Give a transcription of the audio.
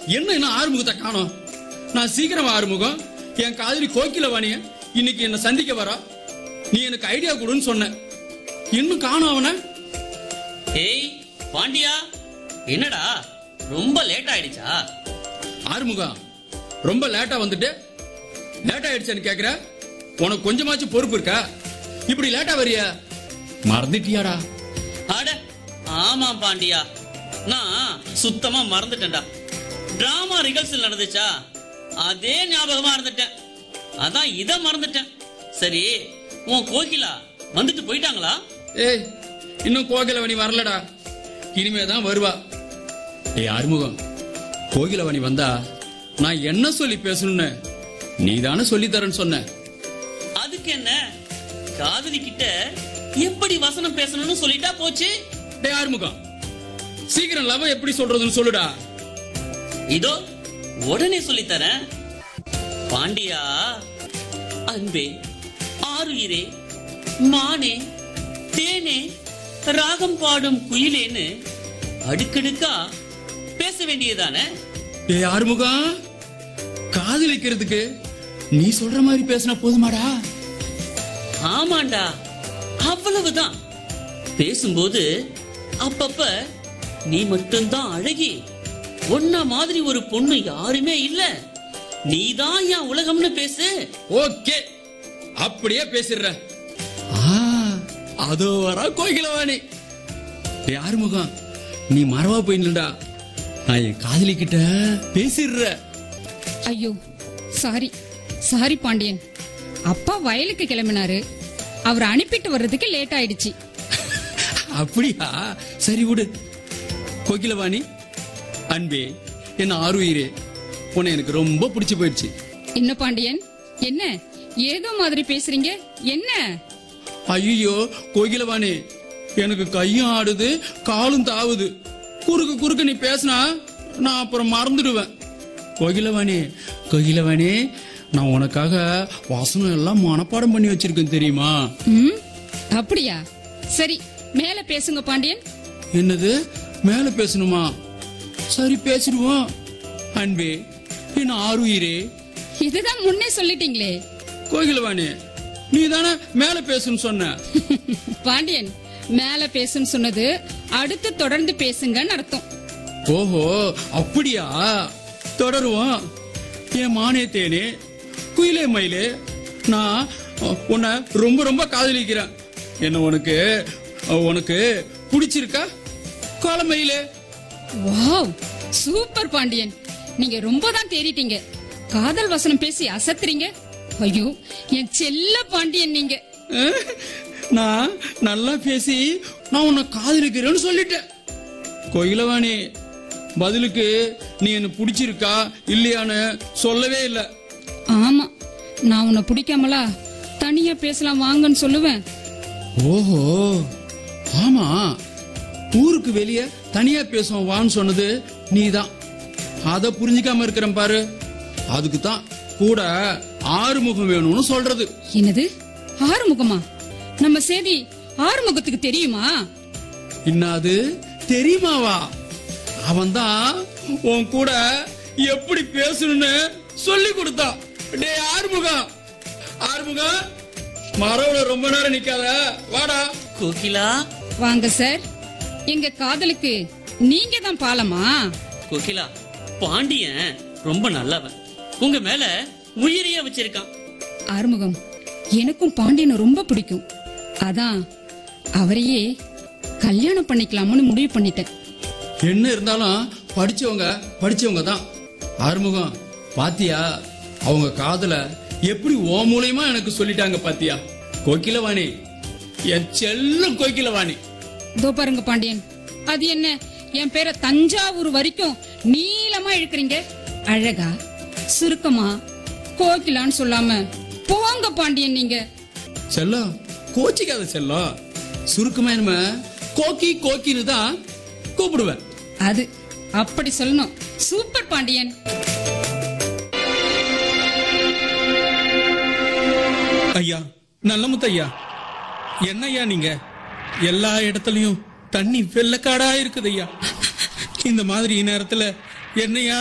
என்ன இன்னும் ஆறுமுகத்தை காணோம் நான் சீக்கிரம் ஆறுமுகம் என் காதலி கோக்கில வாணிய இன்னைக்கு என்ன சந்திக்க வரா நீ எனக்கு ஐடியா கொடுன்னு சொன்ன இன்னும் காணோம் அவனை ஏய் பாண்டியா என்னடா ரொம்ப லேட் ஆயிடுச்சா ஆறுமுகம் ரொம்ப லேட்டா வந்துட்டு லேட் ஆயிடுச்சான்னு கேக்குற உனக்கு கொஞ்சமாச்சும் பொறுப்பு இருக்கா இப்படி லேட்டா வரிய மறந்துட்டியாடா அட ஆமா பாண்டியா நான் சுத்தமா மறந்துட்டேன்டா டிராமா ரிஹர்சல் நடந்துச்சா அதே ஞாபகமா இருந்துட்டேன் அதான் இத மறந்துட்டேன் சரி உன் கோகிலா வந்துட்டு போயிட்டாங்களா ஏய் இன்னும் கோகிலவணி வரலடா இனிமே தான் வருவா ஏய் ஆறுமுகம் கோகிலவணி வந்தா நான் என்ன சொல்லி பேசணும்னு நீ தானே சொல்லி தரேன்னு சொன்ன அதுக்கு என்ன காதலி கிட்ட எப்படி வசனம் பேசணும்னு சொல்லிட்டா போச்சு டேய் ஆறுமுகம் சீக்கிரம் லவ் எப்படி சொல்றதுன்னு சொல்லுடா இதோ உடனே சொல்லித் தரேன் பாண்டியா அன்பே ஆருயிரே மானே தேனே ராகம் பாடும் குயிலேன்னு அடுக்கடுக்கா பேச வேண்டியதானே டேய் ஆறுமுகம் காதலிக்கிறதுக்கு நீ சொல்ற மாதிரி பேசினா போதுமாடா ஆமாண்டா அவ்வளவுதான் பேசும்போது அப்பப்ப நீ மட்டும்தான் அழகி உன்ன மாதிரி ஒரு பொண்ணு யாருமே இல்ல நீதான் என் உலகம்னு பேசு ஓகே அப்படியே பேசிடுற ஆ, அதோ வரா கோகிலவாணி டேய் ஆறுமுகம் நீ மறவா போயிடலடா நான் என் காதலி கிட்ட பேசிடுற ஐயோ சாரி சாரி பாண்டியன் அப்பா வயலுக்கு கிளம்பினாரு அவர் அனுப்பிட்டு வர்றதுக்கு லேட் ஆயிடுச்சு அப்படியா சரி விடு கோகிலவாணி அன்பே என்ன ஆறுயிரே உன்னை எனக்கு ரொம்ப பிடிச்சு போயிடுச்சு என்ன பாண்டியன் என்ன ஏதோ மாதிரி பேசுறீங்க என்ன ஐயோ கோகிலவாணி எனக்கு கையும் ஆடுது காலும் தாவுது குறுக்கு குறுக்கு நீ பேசினா நான் அப்புறம் மறந்துடுவேன் கோகிலவாணி கோகிலவாணி நான் உனக்காக வசனம் எல்லாம் மனப்பாடம் பண்ணி வச்சிருக்கேன் தெரியுமா ம் அப்படியா சரி மேல பேசுங்க பாண்டியன் என்னது மேல பேசணுமா சரி பேசிடுவோம் அன்பே என்ன ஆறுயிரே இதுதான் முன்னே சொல்லிட்டீங்களே கோகிலவாணி நீ தானே மேல பேசணும்னு சொன்ன பாண்டியன் மேல பேசுன்னு சொன்னது அடுத்து தொடர்ந்து பேசுங்கன்னு அர்த்தம் ஓஹோ அப்படியா தொடருவோம் என் மானே தேனே குயிலே மயிலே நான் உன்னை ரொம்ப ரொம்ப காதலிக்கிறேன் என்ன உனக்கு உனக்கு பிடிச்சிருக்கா கோலமயிலே வாவ் சூப்பர் பாண்டியன் நீங்க ரொம்ப தான் தேறிட்டீங்க காதல் வசனம் பேசி அசத்துறீங்க ஐயோ என் செல்ல பாண்டியன் நீங்க அஹ், நான் நல்லா பேசி நான் உன்னை காதலிக்கிறேன்னு சொல்லிட்டேன் கோயிலவாணி பதிலுக்கு நீ என்ன பிடிச்சிருக்கா இல்லையான்னு சொல்லவே இல்லை ஆமா நான் உன்னை பிடிக்காமலா தனியா பேசலாம் வாங்கன்னு சொல்லுவேன் ஓஹோ ஆமா ஊருக்கு வெளியே தனியா பேசுவோம் வான்னு சொன்னது நீதான் அத புரிஞ்சுக்காம இருக்கிறேன் பாரு அதுக்கு தான் கூட ஆறுமுகம் வேணும்னு சொல்றது என்னது ஆறுமுகமா நம்ம செய்தி ஆறுமுகத்துக்கு தெரியுமா இன்னாது தெரியுமாவா அவன்தான் உன் கூட எப்படி பேசணும்னு சொல்லி கொடுத்தான் டேய் ஆறுமுகம் ஆறுமுகம் மரவுல ரொம்ப நேரம் நிக்காத வாடா கோகிலா வாங்க சார் எங்க காதலுக்கு நீங்க தான் பாலமா கோகிலா பாண்டியன் ரொம்ப நல்லவன் உங்க மேல உயிரையே வச்சிருக்கான் ஆறுமுகம் எனக்கும் பாண்டியனை ரொம்ப பிடிக்கும் அதான் அவரையே கல்யாணம் பண்ணிக்கலாம்னு முடிவு பண்ணிட்டேன் என்ன இருந்தாலும் படிச்சவங்க படிச்சவங்க தான் ஆறுமுகம் பாத்தியா அவங்க காதல எப்படி ஓ மூலியமா எனக்கு சொல்லிட்டாங்க பாத்தியா கோகிலவாணி என் செல்லம் கோகிலவாணி இதோ பாருங்க பாண்டியன் அது என்ன என் பேரை தஞ்சாவூர் வரைக்கும் நீளமா இழுக்கிறீங்க அழகா சுருக்கமா கோகிலான்னு சொல்லாம போங்க பாண்டியன் நீங்க செல்லம் கோச்சிக்காத செல்லம் சுருக்கமா என்ன கோக்கி கோக்கின்னு தான் கூப்பிடுவேன் அது அப்படி சொல்லணும் சூப்பர் பாண்டியன் ஐயா நல்ல முத்தையா என்னய்யா நீங்க எல்லா இடத்துலயும் தண்ணி வெள்ளக்காடா இருக்குது ஐயா இந்த மாதிரி நேரத்துல என்னையா